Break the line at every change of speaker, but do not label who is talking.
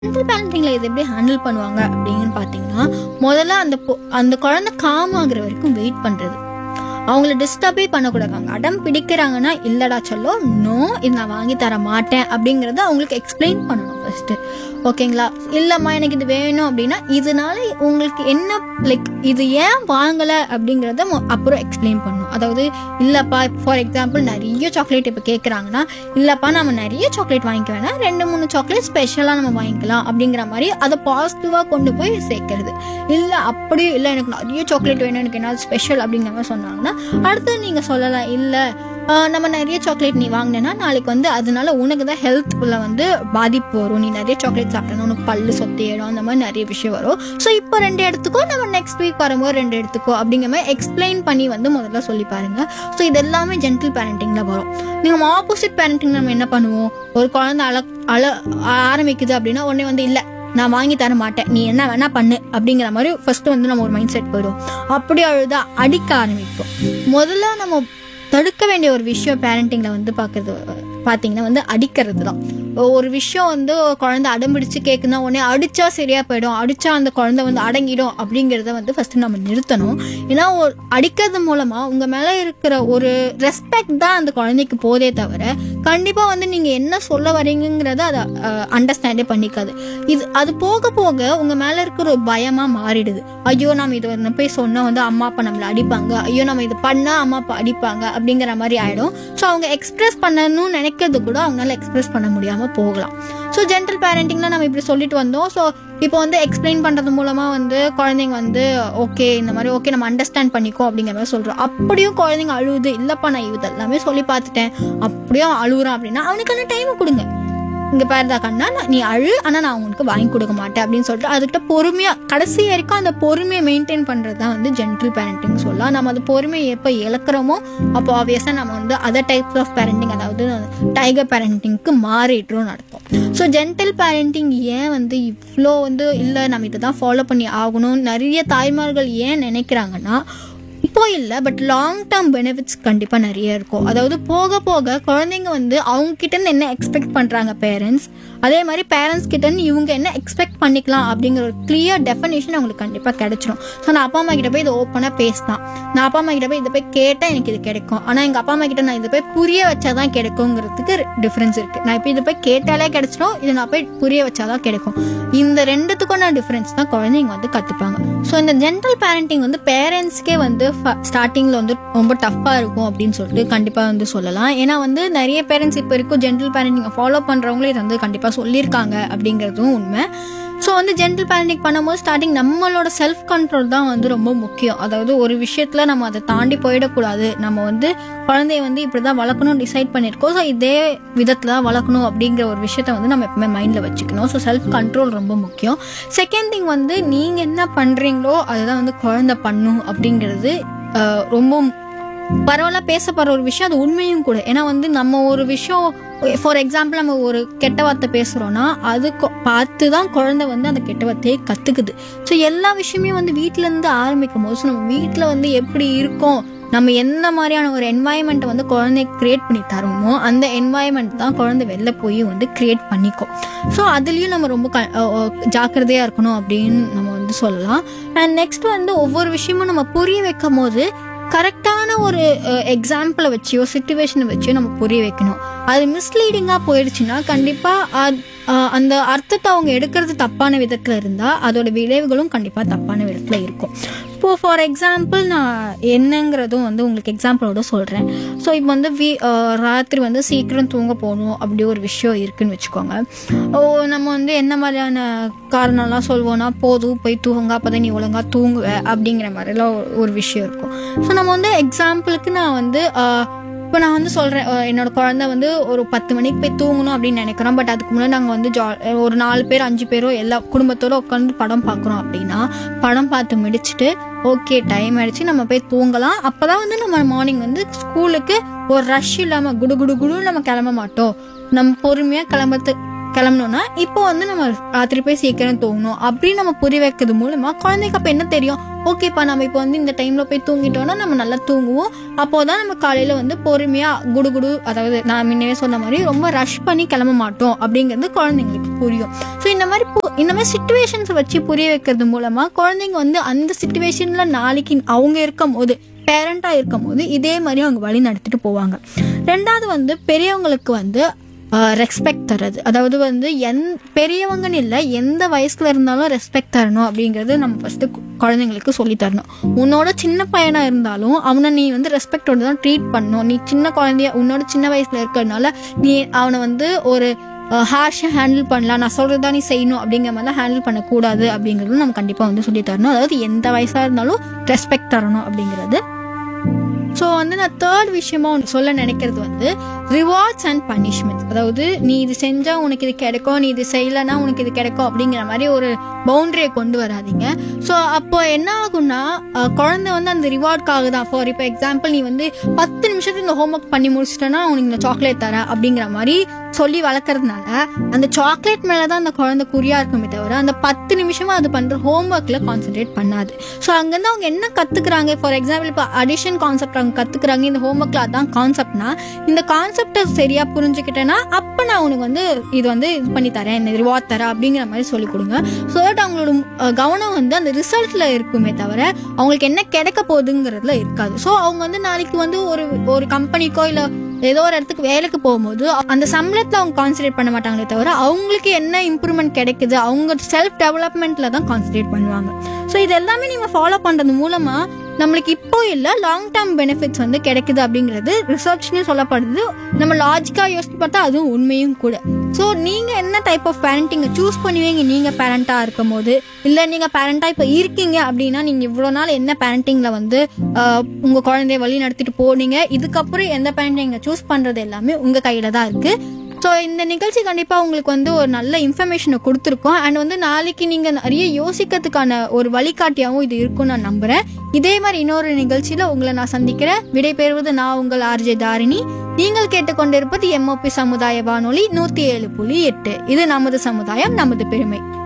gentle பேரண்டிங்கில் இது எப்படி handle பண்ணுவாங்க அப்படின்னு பார்த்தீங்கன்னா முதல்ல அந்த பொ- அந்த குழந்தை காம் ஆகுற வரைக்கும் வெயிட் பண்ணுறது அவங்கள டிஸ்டர்பே பண்ணக்கூடாது அவங்க அடம் பிடிக்கிறாங்கன்னா இல்லடா சொல்லோ நோ இது நான் வாங்கி தர மாட்டேன் அப்படிங்கறத அவங்களுக்கு எக்ஸ்பிளைன் பண்ணணும் ஃபர்ஸ்ட் ஓகேங்களா இல்லம்மா எனக்கு இது வேணும் அப்படின்னா இதனால உங்களுக்கு என்ன லைக் இது ஏன் வாங்கல அப்படிங்கறத மொ- அப்புறம் எக்ஸ்பிளைன் பண்ணணும் அதாவது இல்லப்பா ஃபார் எக்ஸாம்பிள் நிறைய சாக்லேட் இப்போ கேட்குறாங்கன்னா இல்லப்பா நம்ம நிறைய சாக்லேட் வாங்கிக்க வேணாம் ரெண்டு மூணு சாக்லேட் ஸ்பெஷலாக நம்ம வாங்கிக்கலாம் அப்படிங்கிற மாதிரி அதை பாசிட்டிவாக கொண்டு போய் சேர்க்கறது இல்லை அப்படியே இல்லை எனக்கு நிறைய சாக்லேட் வேணும் எனக்கு என்ன ஸ்பெஷல் அப்படிங்கிற மாதிரி சொன்னாங்கன்னா அடுத்து நீங்கள் சொல்லலாம் இல்லை நம்ம நிறைய சாக்லேட் நீ வாங்கினேன்னா நாளைக்கு வந்து அதனால உனக்கு தான் ஹெல்த்ல வந்து பாதிப்பு வரும் நீ நிறைய சாக்லேட் சாப்பிட்டனா உனக்கு பல்லு சொத்தையிடும் அந்த மாதிரி நிறைய விஷயம் வரும் ஸோ இப்போ ரெண்டு எடுத்துக்கோ நம்ம நெக்ஸ்ட் வீக் வரும்போது ரெண்டு எடுத்துக்கோ அப்படிங்கிற மாதிரி எக்ஸ்பிளைன் பண்ணி வந்து முதல்ல சொல்லி பாருங்க ஸோ இது எல்லாமே ஜென்டில் பேரண்டிங்ல வரும் நீங்கள் ஆப்போசிட் பேரண்டிங் நம்ம என்ன பண்ணுவோம் ஒரு குழந்தை அழ அழ ஆரம்பிக்குது அப்படின்னா உடனே வந்து இல்லை நான் வாங்கி தர மாட்டேன் நீ என்ன வேணா பண்ணு அப்படிங்கிற மாதிரி ஃபர்ஸ்ட் வந்து நம்ம ஒரு மைண்ட் செட் போயிடும் அப்படி அழுதா அடிக்க ஆரம்பிப்போம் முதல்ல நம்ம தடுக்க வேண்டிய ஒரு விஷயம் பேரண்டிங்ல வந்து பார்க்கறது பார்த்தீங்கன்னா வந்து அடிக்கிறது தான் ஒரு விஷயம் வந்து குழந்தை அடம்பிடிச்சு கேட்குனா உடனே அடிச்சா சரியா போயிடும் அடிச்சா அந்த குழந்தை வந்து அடங்கிடும் அப்படிங்கிறத வந்து ஃபர்ஸ்ட் நம்ம நிறுத்தணும் ஏன்னா ஒரு அடிக்கிறது மூலமா உங்க மேல இருக்கிற ஒரு ரெஸ்பெக்ட் தான் அந்த குழந்தைக்கு போதே தவிர கண்டிப்பா வந்து நீங்க என்ன சொல்ல வரீங்கிறத அதை அண்டர்ஸ்டாண்டே பண்ணிக்காது இது அது போக போக உங்க மேல இருக்கிற ஒரு பயமா மாறிடுது ஐயோ நம்ம இது வந்து போய் சொன்னா வந்து அம்மா அப்பா நம்மள அடிப்பாங்க ஐயோ நம்ம இது பண்ணா அம்மா அப்பா அடிப்பாங்க அப்படிங்கிற மாதிரி ஆயிடும் ஸோ அவங்க எக்ஸ்பிரஸ் பண்ணணும்னு நினைக்கிறது கூட அவங்களால எக்ஸ்பிரஸ் பண்ண முடியாம போகலாம் ஸோ ஜென்டல் பேரண்டிங்ல நம்ம இப்படி சொல்லிட்டு வந்தோம் ஸோ இப்போ வந்து எக்ஸ்பிளைன் பண்றது மூலமா வந்து குழந்தைங்க வந்து ஓகே இந்த மாதிரி ஓகே நம்ம அண்டர்ஸ்டாண்ட் பண்ணிக்கோ அப்படிங்கிற மாதிரி சொல்றோம் அப்படியும் குழந்தைங்க அழுகுது இல்லப்பா நான் இது எல்லாமே சொல்லி பார்த்துட்டேன் அப்படியும் அழுகுறான் அப்படின்னா அவனுக்கான டைம் கொடுங்க இங்க பாருதா கண்ணா நான் நீ அழு ஆனா நான் உனக்கு வாங்கி கொடுக்க மாட்டேன் அப்படின்னு சொல்லிட்டு அதுக்கிட்ட பொறுமையா கடைசி வரைக்கும் அந்த பொறுமையை மெயின்டைன் பண்றது தான் வந்து ஜென்டில் பேரண்டிங் சொல்லலாம் நம்ம அது பொறுமையை எப்போ இழக்கிறோமோ அப்போ ஆப்வியஸாக நம்ம வந்து அதர் டைப்ஸ் ஆஃப் பேரண்டிங் அதாவது டைகர் பேரண்டிங்க்கு மாறிடுறோம்னு அர்த்தம் ஸோ ஜென்டில் பேரண்டிங் ஏன் வந்து இவ்வளோ வந்து இல்லை நம்ம இதை தான் ஃபாலோ பண்ணி ஆகணும்னு நிறைய தாய்மார்கள் ஏன் நினைக்கிறாங்கன்னா இப்போ இல்லை பட் லாங் டேர்ம் பெனிஃபிட்ஸ் கண்டிப்பாக நிறைய இருக்கும் அதாவது போக போக குழந்தைங்க வந்து அவங்க கிட்ட இருந்து என்ன எக்ஸ்பெக்ட் பண்ணுறாங்க பேரண்ட்ஸ் அதே மாதிரி பேரண்ட்ஸ் கிட்ட இருந்து இவங்க என்ன எக்ஸ்பெக்ட் பண்ணிக்கலாம் அப்படிங்கிற ஒரு கிளியர் டெஃபினேஷன் அவங்களுக்கு கண்டிப்பாக கிடைச்சிரும் ஸோ நான் அப்பா அம்மா கிட்ட போய் இதை ஓப்பனாக பேசலாம் நான் அப்பா அம்மா கிட்ட போய் இதை போய் கேட்டால் எனக்கு இது கிடைக்கும் ஆனால் எங்கள் அப்பா அம்மா கிட்ட நான் இதை போய் புரிய வச்சாதான் கிடைக்குங்கிறதுக்கு டிஃப்ரென்ஸ் இருக்கு நான் இப்போ இதை போய் கேட்டாலே கிடைச்சிடும் இதை நான் போய் புரிய வச்சாதான் கிடைக்கும் இந்த ரெண்டுத்துக்கான டிஃப்ரென்ஸ் தான் குழந்தைங்க வந்து கற்றுப்பாங்க ஸோ இந்த ஜென்ரல் பேரண்டிங் வந்து பேரண்ட்ஸ்க்கே வந்து ஸ்டார்டிங்கில் வந்து ரொம்ப டஃப்பாக இருக்கும் அப்படின்னு சொல்லிட்டு கண்டிப்பாக வந்து சொல்லலாம் ஏன்னா வந்து நிறைய பேரண்ட்ஸ் இப்போ இருக்கும் ஜென்ரல் பேரண்டிங்கை ஃபாலோ பண்ணுறவங்களே இது வந்து கண்டிப்பாக சொல்லியிருக்காங்க அப்படிங்கிறதும் உண்மை ஸோ வந்து ஜென்ரல் பேரண்டிங் பண்ணும்போது ஸ்டார்டிங் நம்மளோட செல்ஃப் கண்ட்ரோல் தான் வந்து ரொம்ப முக்கியம் அதாவது ஒரு விஷயத்தில் நம்ம அதை தாண்டி போயிடக்கூடாது நம்ம வந்து குழந்தைய வந்து இப்படி தான் வளர்க்கணும்னு டிசைட் பண்ணியிருக்கோம் ஸோ இதே விதத்தில் தான் வளர்க்கணும் அப்படிங்கிற ஒரு விஷயத்த வந்து நம்ம எப்பவுமே மைண்டில் வச்சுக்கணும் ஸோ செல்ஃப் கண்ட்ரோல் ரொம்ப முக்கியம் செகண்ட் திங் வந்து நீங்கள் என்ன பண்ணுறீங்களோ அதுதான் வந்து குழந்தை பண்ணும் அப்படிங்கிறது அஹ், ரொம்ப பரவாயில்ல பேசப்படுற ஒரு விஷயம் அது உண்மையும் கூட ஏன்னா வந்து நம்ம ஒரு விஷயம் ஃபார் எக்ஸாம்பிள் நம்ம ஒரு கெட்ட வார்த்தை பேசுறோம்னா அது கொ- பார்த்து தான் குழந்தை வந்து அந்த கெட்ட வார்த்தையை கத்துக்குது ஸோ எல்லா விஷயமே வந்து வீட்ல இருந்து ஆரம்பிக்கும் போது so நம்ம வீட்டில் வந்து எப்படி இருக்கோம் நம்ம என்ன மாதிரியான ஒரு என்வாயன்மெண்ட்டை வந்து குழந்தைக்கு கிரியேட் பண்ணி தரோமோ அந்த என்வாயன்மெண்ட் தான் குழந்தை வெளில போய் வந்து கிரியேட் பண்ணிக்கும் ஸோ அதுலேயும் நம்ம ரொம்ப க ஜாக்கிரதையாக இருக்கணும் அப்படின்னு நம்ம வந்து சொல்லலாம் அண்ட் நெக்ஸ்ட் வந்து ஒவ்வொரு விஷயமும் நம்ம புரிய வைக்கும் போது கரெக்டான ஒரு எக்ஸாம்பிளை வச்சியோ சுச்சுவேஷனை வச்சியோ நம்ம புரிய வைக்கணும் அது மிஸ்லீடிங்காக போயிடுச்சுன்னா கண்டிப்பாக அந்த அர்த்தத்தை அவங்க எடுக்கிறது தப்பான விதத்தில் இருந்தால் அதோட விளைவுகளும் கண்டிப்பாக தப்பான விதத்தில் இருக்கும் இப்போது ஃபார் எக்ஸாம்பிள் நான் என்னங்கிறதும் வந்து உங்களுக்கு எக்ஸாம்பிளோட சொல்கிறேன் ஸோ இப்போ வந்து வீ அஹ், ராத்திரி வந்து சீக்கிரம் தூங்க போகணும் அப்படி ஒரு விஷயம் இருக்குன்னு வச்சுக்கோங்க ஓ நம்ம வந்து என்ன மாதிரியான காரணம்லாம் சொல்வோம்னா போதும் போய் தூங்குங்க அப்போ தான் நீ ஒழுங்காக தூங்குவ அப்படிங்கிற மாதிரிலாம் ஒரு- ஒரு விஷயம் இருக்கும் ஸோ நம்ம வந்து எக்ஸாம்பிளுக்கு நான் வந்து இப்போ நான் வந்து சொல்கிறேன் என்னோட குழந்தை வந்து ஒரு பத்து மணிக்கு போய் தூங்கணும் அப்படின்னு நினைக்கிறோம் பட் அதுக்கு முன்னாடி நாங்கள் வந்து ஜா ஒரு நாலு பேர் அஞ்சு பேரோ எல்லா குடும்பத்தோட உட்காந்து படம் பார்க்குறோம் அப்படின்னா படம் பார்த்து முடிச்சுட்டு ஓகே டைம் ஆயிடுச்சு நம்ம போய் தூங்கலாம் அப்பதான் வந்து நம்ம மார்னிங் வந்து ஸ்கூலுக்கு ஒரு ரஷ் இல்லாமல் குடு குடு குடுன்னு நம்ம கிளம்ப மாட்டோம் நம்ம பொறுமையாக கிளம்புறது கிளம்பணும்னா இப்போ வந்து நம்ம ராத்திரி போய் சீக்கிரம் தூங்கணும் அப்படின்னு நம்ம புரிய வைக்கிறது மூலமா குழந்தைக்கு அப்ப என்ன தெரியும் ஓகேப்பா நம்ம இப்போ வந்து இந்த டைம்ல போய் தூங்கிட்டோம்னா நம்ம நல்லா தூங்குவோம் அப்போதான் நம்ம காலையில வந்து பொறுமையா குடுகுடு அதாவது நான் முன்னவே சொன்ன மாதிரி ரொம்ப ரஷ் பண்ணி கிளம்ப மாட்டோம் அப்படிங்கிறது குழந்தைங்களுக்கு புரியும் ஸோ இந்த மாதிரி பு- இந்த மாதிரி சுச்சுவேஷன்ஸ் வச்சு புரிய வைக்கிறது மூலமா குழந்தைங்க வந்து அந்த சுச்சுவேஷன்ல நாளைக்கு அவங்க இருக்கும் போது பேரண்டா இருக்கும் போது இதே மாதிரி அவங்க வழி நடத்திட்டு போவாங்க ரெண்டாவது வந்து பெரியவங்களுக்கு வந்து ரெஸ்பெக்ட் தர்றது அதாவது வந்து எந் பெரியவங்கன்னு இல்லை எந்த வயசுல இருந்தாலும் ரெஸ்பெக்ட் தரணும் அப்படிங்கிறது நம்ம ஃபர்ஸ்ட் குழந்தைங்களுக்கு சொல்லி தரணும் உன்னோட சின்ன பையனா இருந்தாலும் அவனை நீ வந்து ரெஸ்பெக்டோட தான் ட்ரீட் பண்ணணும் நீ சின்ன குழந்தைய உன்னோட சின்ன வயசுல இருக்கிறதுனால நீ அவனை வந்து ஒரு ஹார்ஷாக ஹேண்டில் பண்ணலாம் நான் சொல்கிறது தான் நீ செய்யணும் அப்படிங்கிற மாதிரிலாம் ஹேண்டில் பண்ணக்கூடாது அப்படிங்கிறது நம்ம கண்டிப்பாக வந்து சொல்லி தரணும் அதாவது எந்த வயசாக இருந்தாலும் ரெஸ்பெக்ட் தரணும் அப்படிங்கிறது ஸோ வந்து நான் தேர்ட் விஷயமா ஒன்று சொல்ல நினைக்கிறது வந்து ரிவார்ட்ஸ் அண்ட் பனிஷ்மெண்ட்ஸ் அதாவது நீ இது செஞ்சா உனக்கு இது கிடைக்கும் நீ இது செய்யலைன்னா உனக்கு இது கிடைக்கும் அப்படிங்கிற மாதிரி ஒரு பவுண்டரியை கொண்டு வராதீங்க ஸோ அப்போ என்ன ஆகும்னா அஹ், குழந்தை வந்து அந்த ரிவார்ட்காக தான் ஃபார் இப்போ எக்ஸாம்பிள் நீ வந்து பத்து நிமிஷத்துக்கு இந்த ஹோம்ஒர்க் பண்ணி முடிச்சிட்டேன்னா உனக்கு இந்த சாக்லேட் தரேன் அப்படிங்கிற மாதிரி சொல்லி வளர்க்கறதுனால அந்த சாக்லேட் மேலே தான் அந்த குழந்தை குறியா இருக்குமே தவிர அந்த பத்து நிமிஷமா அது பண்ற ஹோம்ஒர்க்ல கான்சென்ட்ரேட் பண்ணாது ஸோ அங்கேருந்து அவங்க என்ன கத்துக்கிறாங்க ஃபார் எக்ஸாம்பிள் இப்போ அடிஷன் கான்செப்ட் அவங்க கத்துக்கிறாங்க இந்த ஹோம்ஒர்க்ல அதான் கான்செப்ட்னா இந்த கான்செப்டை சரியா புரிஞ்சுக்கிட்டேன்னா அப்போ நான் உனக்கு வந்து இது வந்து இது பண்ணி தரேன் இந்த ரிவார்ட் தரேன் அப்படிங்கிற மாதிரி சொல்லி கொடுங்க ஸோ தட் அவங்களோட அஹ், கவனம் வந்து அந்த ரிசல்ட்ல இருக்குமே தவிர அவங்களுக்கு என்ன கிடைக்க போகுதுங்கிறதுல இருக்காது ஸோ அவங்க வந்து நாளைக்கு வந்து ஒரு ஒரு கம்பெனிக்கோ இல்லை ஏதோ ஒரு இடத்துக்கு வேலைக்கு போகும்போது அந்த சம்பளத்துல அவங்க கான்சன்ட்ரேட் பண்ண மாட்டாங்களே தவிர அவங்களுக்கு என்ன இம்ப்ரூவ்மெண்ட் கிடைக்குது அவங்க செல்ஃப் டெவலப்மெண்ட்ல தான் கான்சன்ட்ரேட் பண்ணுவாங்க ஸோ இது எல்லாமே நீங்க ஃபாலோ பண்றது மூலமா நம்மளுக்கு இப்போ இல்லை லாங் டேர்ம் பெனிஃபிட்ஸ் வந்து கிடைக்குது அப்படிங்கிறது ரிசர்ச்னு சொல்லப்படுது நம்ம லாஜிக்கா யோசிச்சு பார்த்தா அதுவும் உண்மையும் கூட ஸோ நீங்க என்ன டைப் ஆஃப் பேரண்டிங்கை சூஸ் பண்ணுவீங்க நீங்க பேரண்டா இருக்கும் போது இல்லை நீங்க பேரண்டா இப்போ இருக்கீங்க அப்படின்னா நீங்க இவ்வளோ நாள் என்ன பேரண்டிங்ல வந்து ஆஹ், உங்க குழந்தைய வழி நடத்திட்டு போனீங்க இதுக்கப்புறம் எந்த பேரண்டிங்கை சூஸ் பண்றது எல்லாமே உங்க கையில தான் இருக்கு ஸோ இந்த நிகழ்ச்சி கண்டிப்பாக உங்களுக்கு வந்து ஒரு நல்ல இன்ஃபர்மேஷனை கொடுத்துருக்கோம் அண்ட் வந்து நாளைக்கு நீங்கள் நிறைய யோசிக்கிறதுக்கான ஒரு வழிகாட்டியாகவும் இது இருக்கும்னு நான் நம்புகிறேன் இதே மாதிரி இன்னொரு நிகழ்ச்சியில் உங்களை நான் சந்திக்கிறேன் விடைபெறுவது நான் உங்கள் ஆர்ஜே தாரிணி நீங்கள் கேட்டுக்கொண்டிருப்பது எம்ஓபி சமுதாய வானொலி நூற்றி ஏழு புள்ளி எட்டு இது நமது சமுதாயம் நமது பெருமை